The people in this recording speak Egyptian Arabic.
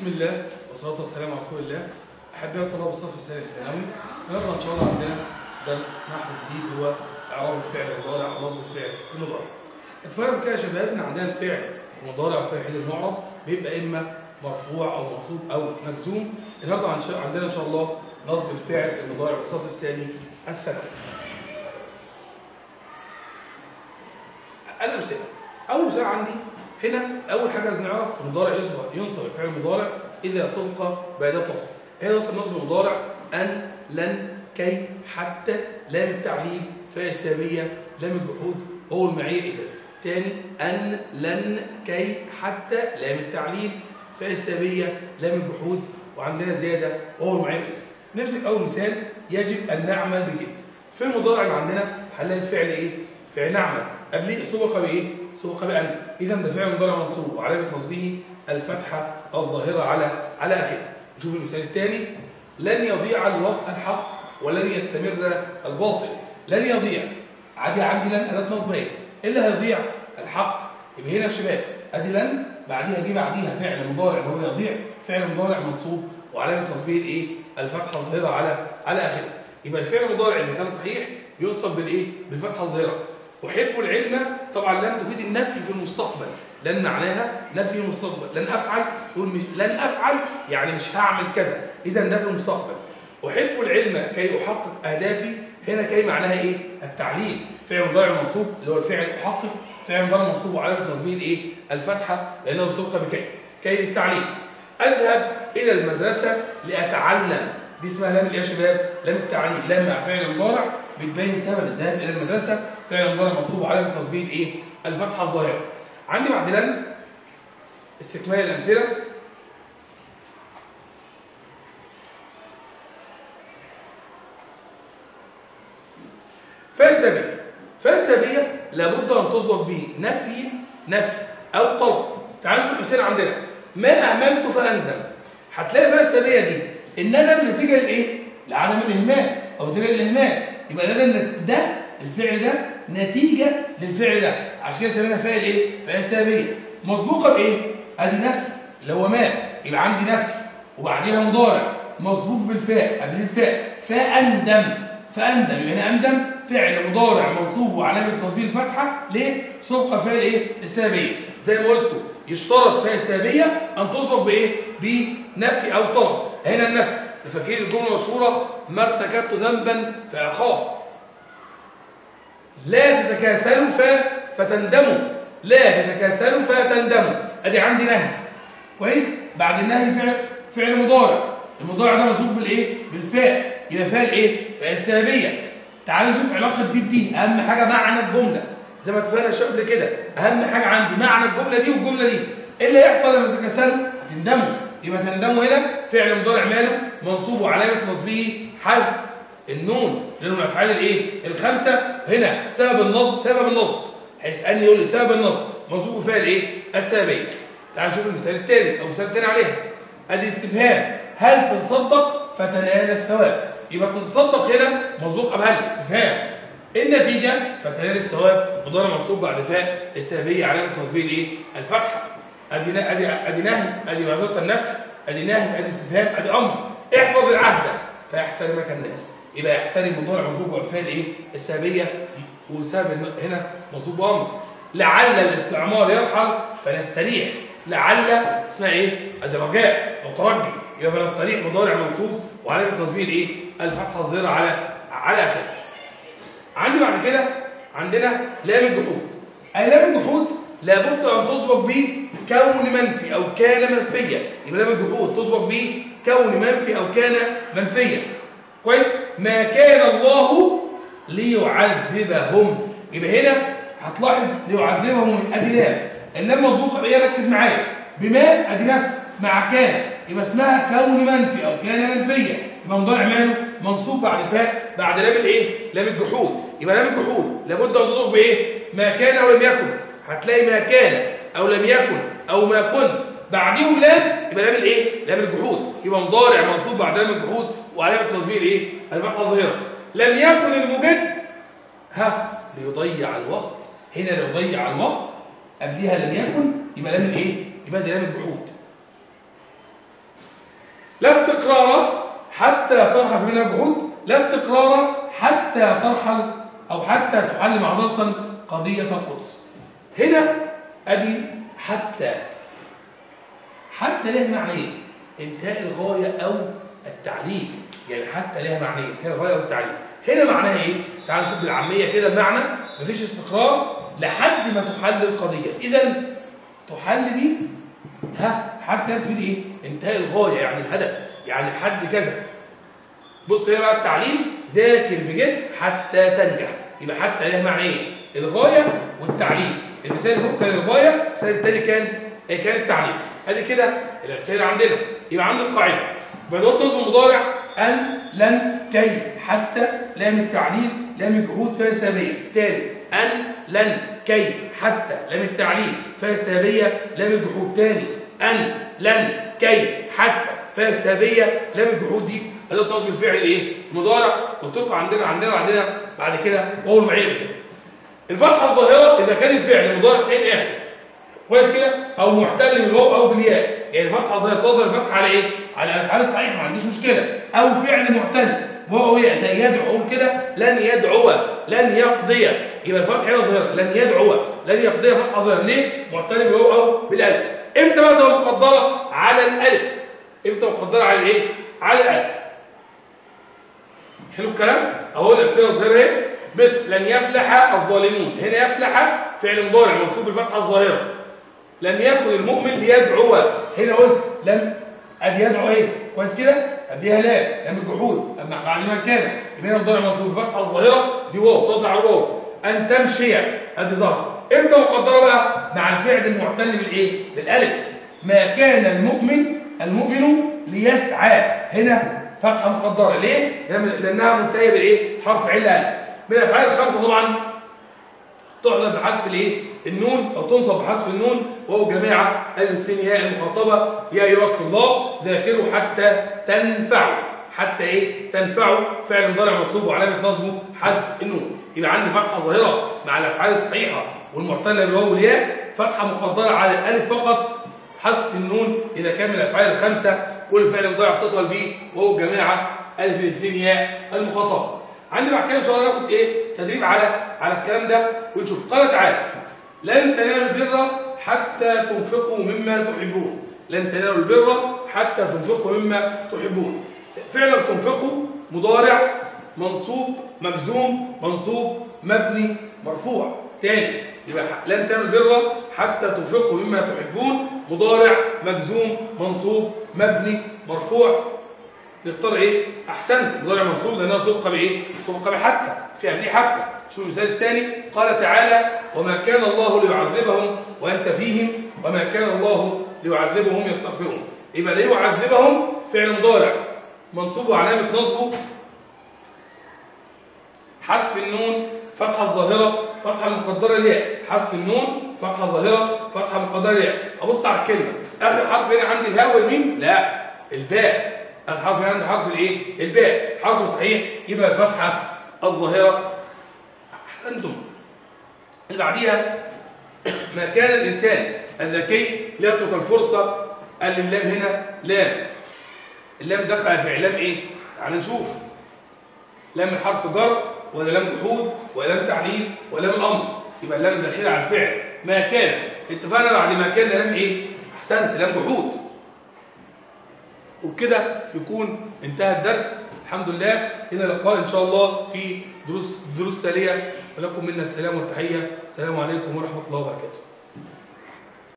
بسم الله والصلاة والسلام على رسول الله أحبائي طلاب الصف الثاني الثانوي النهارده إن شاء الله عندنا درس نحو جديد هو إعراب الفعل المضارع ونصب الفعل المضارع. اتفقنا كده يا شباب إن عندنا الفعل المضارع وفاعل المعرب بيبقى إما مرفوع أو منصوب أو مجزوم. النهارده عن شاء- عندنا إن شاء الله نصب الفعل المضارع بالصف الثاني الثانوي. الأمثلة أول مثال عندي هنا أول حاجة لازم نعرف المضارع يصبح ينصب الفعل المضارع إذا سبق بأداة نصب. هي أداة النصب المضارع أن لن كي حتى لام التعليل فاء السببية لام الجحود هو المعية إذا تاني أن لن كي حتى لام التعليل فاء السببية لام الجحود وعندنا زيادة وهو المعية إذا نمسك أول مثال يجب أن نعمل بجد في المضارع اللي عندنا هنلاقي الفعل إيه؟ فعل نعمل قبليه سبق بايه؟ سبق بأن اذا ده فعل مضارع منصوب وعلامه نصبه الفتحه الظاهره على على اخره نشوف المثال الثاني لن يضيع الوفء الحق ولن يستمر الباطل لن يضيع عادي عندي لن اداه نصب ايه؟ إيه اللي هيضيع الحق يبقى هنا يا شباب ادي لن بعديها جه بعديها فعل مضارع اللي هو يضيع فعل مضارع منصوب وعلامه نصبه الايه؟ الفتحه الظاهره على على اخره يبقى الفعل المضارع اذا كان صحيح ينصب بالايه؟ بالفتحه الظاهره أحب العلم طبعا لن تفيد النفي في المستقبل لن معناها نفي المستقبل لن أفعل تقول مش لن أفعل يعني مش هعمل كذا إذا ده في المستقبل أحب العلم كي أحقق أهدافي هنا كي معناها إيه التعليل فعل مضارع منصوب اللي هو الفعل أحقق فعل مضارع منصوب وعلامة نصبه الإيه الفتحة لأنه مسبقة بكي كي للتعليل أذهب إلى المدرسة لأتعلم دي اسمها لام الايه يا شباب؟ لام التعليل، لام مع فعل المضارع بتبين سبب الذهاب الى المدرسه، فعل المضارع منصوب وعلامه نصبه ايه؟ الفتحه الظاهره. عندي بعد لن استكمال الامثله فالسببيه فالسببيه لابد ان تسبق به نفي نفي او طلب. تعال نشوف الامثله عندنا. ما اهملت فاندم. هتلاقي فالسببيه دي الندم نتيجه لايه؟ لعدم الاهمال او نتيجه للاهمال يبقى الندم ده الفعل ده نتيجه للفعل ده عشان كده سمينا فاعل ايه؟ فاعل سببيه مسبوقه بايه؟ ادي نفي اللي هو ما يبقى عندي نفي وبعديها مضارع مسبوق بالفاء قبل الفاء فاندم فاندم يبقى هنا اندم فعل مضارع منصوب وعلامه نصبه الفتحه ليه؟ سبق فاعل ايه؟ السببيه زي ما قلت يشترط فاعل السببيه ان تسبق بايه؟ بنفي او طلب هنا النفي فاكرين الجمله المشهوره ما ارتكبت ذنبا فاخاف لا تتكاسلوا ف... فتندموا لا تتكاسلوا فتندموا ادي عندي نهي كويس بعد النهي فعل فعل مضارع المضارع ده مسبوق بالايه بالفاء يبقى فاء الايه فاء السببيه تعالوا نشوف علاقه دي بدي اهم حاجه معنى الجمله زي ما اتفقنا شويه قبل كده اهم حاجه عندي معنى الجمله دي والجمله دي ايه اللي هيحصل لما تتكاسلوا هتندموا يبقى تندموا هنا فعل مضارع ماله منصوب وعلامه نصبه حذف النون لانه من الافعال الايه الخمسه هنا سبب النصب سبب النصب هيسالني يقول لي سبب النصب منصوب بفعل ايه السببيه تعال نشوف المثال الثالث او المثال الثاني عليها ادي استفهام هل تتصدق فتنال الثواب يبقى تتصدق هنا مسبوقه بهل استفهام النتيجه فتنال الثواب مضارع منصوب بعد فاء السببيه علامه نصبه الايه الفتحه ادي نا- ادي ادي نهي ادي معذره النفي ادي نهي ادي استفهام ادي امر احفظ العهد فيحترمك الناس يبقى يحترم مضارع منصوب والفعل ايه السببيه والسبب الن- هنا منصوب امر لعل الاستعمار يرحل فنستريح لعل اسمها ايه ادي رجاء او ترجي يبقى فنستريح مضارع منصوب وعلامه نصبه الايه الفتحه الظاهره على على اخره عندي بعد كده عندنا لام الجحود اي لام الجحود لابد ان تسبق بكون منفي او كان منفيا يبقى لام الجحود تسبق بكون منفي او كان منفيا كويس ما كان الله ليعذبهم يبقى هنا هتلاحظ ليعذبهم ادي لام اللام مسبوقه بايه ركز معايا بما ادي نفي مع كان يبقى اسمها كون منفي او كان منفيا يبقى مضارع ماله منصوب بعد فاء بعد لام الايه لام الجحود يبقى لام الجحود لابد ان تصب بايه ما كان او لم يكن هتلاقي ما كان او لم يكن او ما كنت بعديهم لام يبقى لام الايه لام الجحود يبقى مضارع منصوب بعد لام الجحود وعلامه نصبه الايه الفتحه الظاهره لم يكن المجد ها ليضيع الوقت هنا ليضيع الوقت قبلها لم يكن يبقى لام الايه يبقى دي لام الجحود لا استقرار حتى ترحل في منها الجهود لا استقرار حتى ترحل او حتى تحل معضله قضيه القدس هنا ادي حتى حتى لها معنيين انتهاء الغايه او التعليق يعني حتى لها معنيين انتهاء الغايه او التعليق هنا معناها ايه تعال نشوف بالعاميه كده المعنى مفيش استقرار لحد ما تحل القضيه اذا تحل دي ها حتى تفيد ايه انتهاء الغايه يعني الهدف يعني حد كذا بص هنا بقى التعليم ذاكر بجد حتى تنجح يبقى حتى لها معنى ايه الغايه والتعليم المثال اللي فوق كان الغايه المثال الثاني كان إيه كان التعليم ادي كده الامثله اللي عندنا يبقى عندي القاعده بدات نصب المضارع ان لن كي حتى لام التعليل لام الجهود فيها سببيه تاني ان لن كي حتى لام التعليل فيها سببيه لام الجحود تاني ان لن كي حتى فيها سببيه لام الجحود دي اداه نصب الفعل الايه المضارع قلت لكم عندنا عندنا وعندنا بعد كده واو المعيه مثال الفتحه الظاهره اذا كان الفعل المضارع في الاخر كويس كده او محتل بالواو او بالياء يعني فتحه ظاهره تظهر الفتحه على ايه على الافعال الصحيحه ما عنديش مشكله او فعل معتل وهو ياء زي يدعو أقول كده لن يدعو لن يقضي يبقى الفتحه هنا ظاهره لن يدعو لن يقضي فتحه ظاهره ليه محتل بالواو او بالالف امتى بقى تبقى مقدره على الالف امتى مقدره على الايه على الالف حلو الكلام اهو الامثله الظاهره اهي مثل لن يفلح الظالمون هنا يفلح فعل مضارع مرفوع بالفتحه الظاهره لم يكن المؤمن ليدعو هنا قلت لم ادي يدعو ايه كويس كده قبلها لا لم الجحود اما بعد ما كان يبقى هنا مضارع منصوب بالفتحه الظاهره دي واو تظهر على الواو ان تمشي ادي ظهر امتى مقدره بقى مع الفعل المعتل بالايه بالالف ما كان المؤمن المؤمن ليسعى هنا فتحه مقدره ليه لانها منتهيه بالايه حرف عله الف من الافعال الخمسه طبعا تحذف بحذف الايه النون او تنصب بحذف النون وهو جماعه الاثنين ياء المخاطبه يا ايها الطلاب ذاكروا حتى تنفعوا حتى ايه تنفعوا فعل مضارع منصوب وعلامه نصبه حذف النون يبقى عندي فتحه ظاهره مع الافعال الصحيحه والمعتله بالواو والياء فتحه مقدره على الالف فقط حذف النون اذا كان من الافعال الخمسه كل فعل مضارع اتصل به وهو جماعه الف الاثنين ياء المخاطبه عندي بعد كده ان شاء الله ناخد ايه تدريب على على الكلام ده ونشوف قال تعالى لن تنالوا البر حتى تنفقوا مما تحبون لن تنالوا البر حتى تنفقوا مما تحبون فعلا تنفقوا مضارع منصوب مجزوم منصوب مبني مرفوع تاني يبقى لن تنالوا البر حتى تنفقوا مما تحبون مضارع مجزوم منصوب مبني مرفوع نختار ايه احسنت مضارع منصوب لانها سبق بايه سبق بحتى في قبليه حتى شوف المثال الثاني قال تعالى وما كان الله ليعذبهم وانت فيهم وما كان الله ليعذبهم يستغفرون يبقى ليعذبهم فعل مضارع منصوب وعلامه نصبه حذف النون فتحه الظاهره فتحه مقدره الياء حذف النون فتحه ظاهره فتحه مقدره الياء ابص على الكلمه اخر حرف هنا عندي الهاء والميم لا الباء اخر حرف هنا عندي حرف الايه الباء حرف صحيح يبقى الفتحه الظاهره احسنتم اللي بعديها ما كان الانسان الذكي ليترك الفرصه قال اللام هنا لام اللام دخل في اعلام ايه تعال نشوف لام حرف جر ولا لام جحود ولا لام تعليل ولا لام الامر يبقى اللام داخله على الفعل ما كان اتفقنا بعد ما كان لام ايه احسنت لام جحود وبكده يكون انتهى الدرس الحمد لله الى اللقاء ان شاء الله في دروس دروس تاليه ولكم منا السلام والتحيه السلام عليكم ورحمه الله وبركاته